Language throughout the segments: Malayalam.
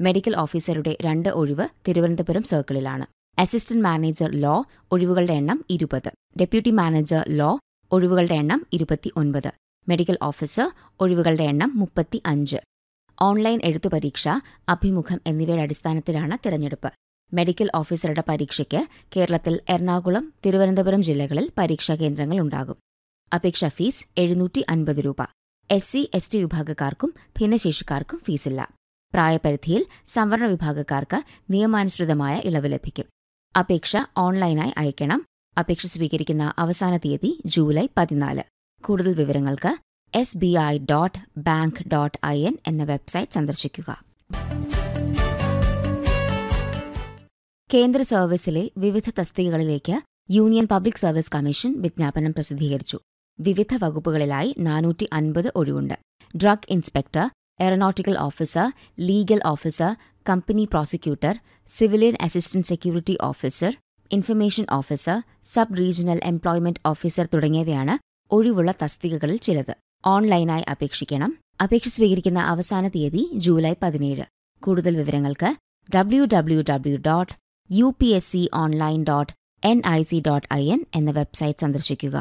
മെഡിക്കൽ ഓഫീസറുടെ രണ്ട് ഒഴിവ് തിരുവനന്തപുരം സർക്കിളിലാണ് അസിസ്റ്റന്റ് മാനേജർ ലോ ഒഴിവുകളുടെ എണ്ണം ഇരുപത് ഡെപ്യൂട്ടി മാനേജർ ലോ ഒഴിവുകളുടെ എണ്ണം ഇരുപത്തി ഒൻപത് മെഡിക്കൽ ഓഫീസർ ഒഴിവുകളുടെ എണ്ണം മുപ്പത്തി അഞ്ച് ഓൺലൈൻ എഴുത്തു പരീക്ഷ അഭിമുഖം എന്നിവയുടെ അടിസ്ഥാനത്തിലാണ് തിരഞ്ഞെടുപ്പ് മെഡിക്കൽ ഓഫീസറുടെ പരീക്ഷയ്ക്ക് കേരളത്തിൽ എറണാകുളം തിരുവനന്തപുരം ജില്ലകളിൽ പരീക്ഷാ കേന്ദ്രങ്ങൾ ഉണ്ടാകും അപേക്ഷാ ഫീസ് എഴുന്നൂറ്റി അൻപത് രൂപ എസ് സി എസ് ടി വിഭാഗക്കാർക്കും ഭിന്നശേഷിക്കാർക്കും ഫീസില്ല പ്രായപരിധിയിൽ സംവരണ വിഭാഗക്കാർക്ക് നിയമാനുസൃതമായ ഇളവ് ലഭിക്കും അപേക്ഷ ഓൺലൈനായി അയക്കണം അപേക്ഷ സ്വീകരിക്കുന്ന അവസാന തീയതി ജൂലൈ പതിനാല് കൂടുതൽ വിവരങ്ങൾക്ക് S B I dot bank dot I N എന്ന വെബ്സൈറ്റ് സന്ദർശിക്കുക കേന്ദ്ര സർവീസിലെ വിവിധ തസ്തികകളിലേക്ക് യൂണിയൻ പബ്ലിക് സർവീസ് കമ്മീഷൻ വിജ്ഞാപനം പ്രസിദ്ധീകരിച്ചു വിവിധ വകുപ്പുകളിലായി നാനൂറ്റി അൻപത് ഒഴിവുണ്ട് drug inspector aeronautical officer legal officer company prosecutor civilian assistant security officer information officer sub regional employment officer തുടങ്ങിയവയാണ് ഒഴിവുള്ള തസ്തികകളിൽ ചിലത് ഓൺലൈനായി അപേക്ഷിക്കണം അപേക്ഷ സ്വീകരിക്കുന്ന അവസാന തീയതി ജൂലൈ പതിനേഴ് കൂടുതൽ വിവരങ്ങൾക്ക് W W W dot U P S C online dot N I C dot I N എന്ന വെബ്സൈറ്റ് സന്ദർശിക്കുക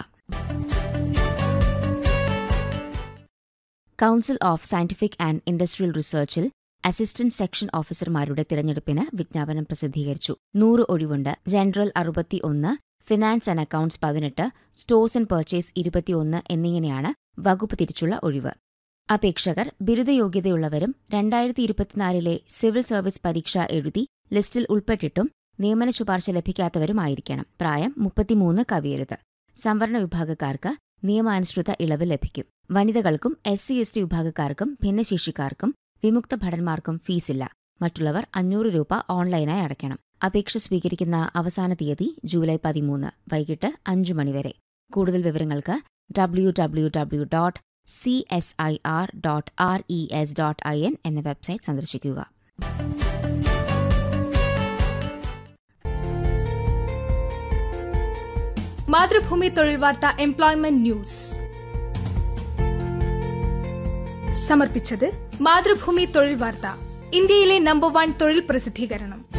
council of scientific and industrial റിസർച്ചിൽ അസിസ്റ്റന്റ് സെക്ഷൻ ഓഫീസർമാരുടെ തിരഞ്ഞെടുപ്പിന് വിജ്ഞാപനം പ്രസിദ്ധീകരിച്ചു നൂറ് ഒഴിവുണ്ട് ജനറൽ അറുപത്തി ഒന്ന് ഫിനാൻസ് ആൻഡ് അക്കൌണ്ട്സ് പതിനെട്ട് സ്റ്റോഴ്സ് ആൻഡ് പർച്ചേസ് ഇരുപത്തിയൊന്ന് എന്നിങ്ങനെയാണ് വകുപ്പ് തിരിച്ചുള്ള ഒഴിവ് അപേക്ഷകർ ബിരുദയോഗ്യതയുള്ളവരും രണ്ടായിരത്തി ഇരുപത്തിനാലിലെ സിവിൽ സർവീസ് പരീക്ഷ എഴുതി ലിസ്റ്റിൽ ഉൾപ്പെട്ടിട്ടും നിയമന ശുപാർശ ലഭിക്കാത്തവരുമായിരിക്കണം പ്രായം മുപ്പത്തിമൂന്ന് കവിയരുത് സംവരണ വിഭാഗക്കാർക്ക് നിയമാനുസൃത ഇളവ് ലഭിക്കും വനിതകൾക്കും എസ് സി എസ് ടി വിഭാഗക്കാർക്കും ഭിന്നശേഷിക്കാർക്കും വിമുക്ത ഭടന്മാർക്കും ഫീസില്ല മറ്റുള്ളവർ അഞ്ഞൂറ് രൂപ ഓൺലൈനായി അടയ്ക്കണം അപേക്ഷ സ്വീകരിക്കുന്ന അവസാന തീയതി ജൂലൈ പതിമൂന്ന് വൈകിട്ട് അഞ്ചു മണിവരെ കൂടുതൽ വിവരങ്ങൾക്ക് W W W dot C S I R dot R E S dot I N എന്ന വെബ്സൈറ്റ് സന്ദർശിക്കുക മാതൃഭൂമി തൊഴിൽ വാർത്ത എംപ്ലോയ്മെന്റ് ന്യൂസ് സമർപ്പിച്ചത് മാതൃഭൂമി തൊഴിൽ വാർത്ത ഇന്ത്യയിലെ നമ്പർ വൺ തൊഴിൽ പ്രസിദ്ധീകരണം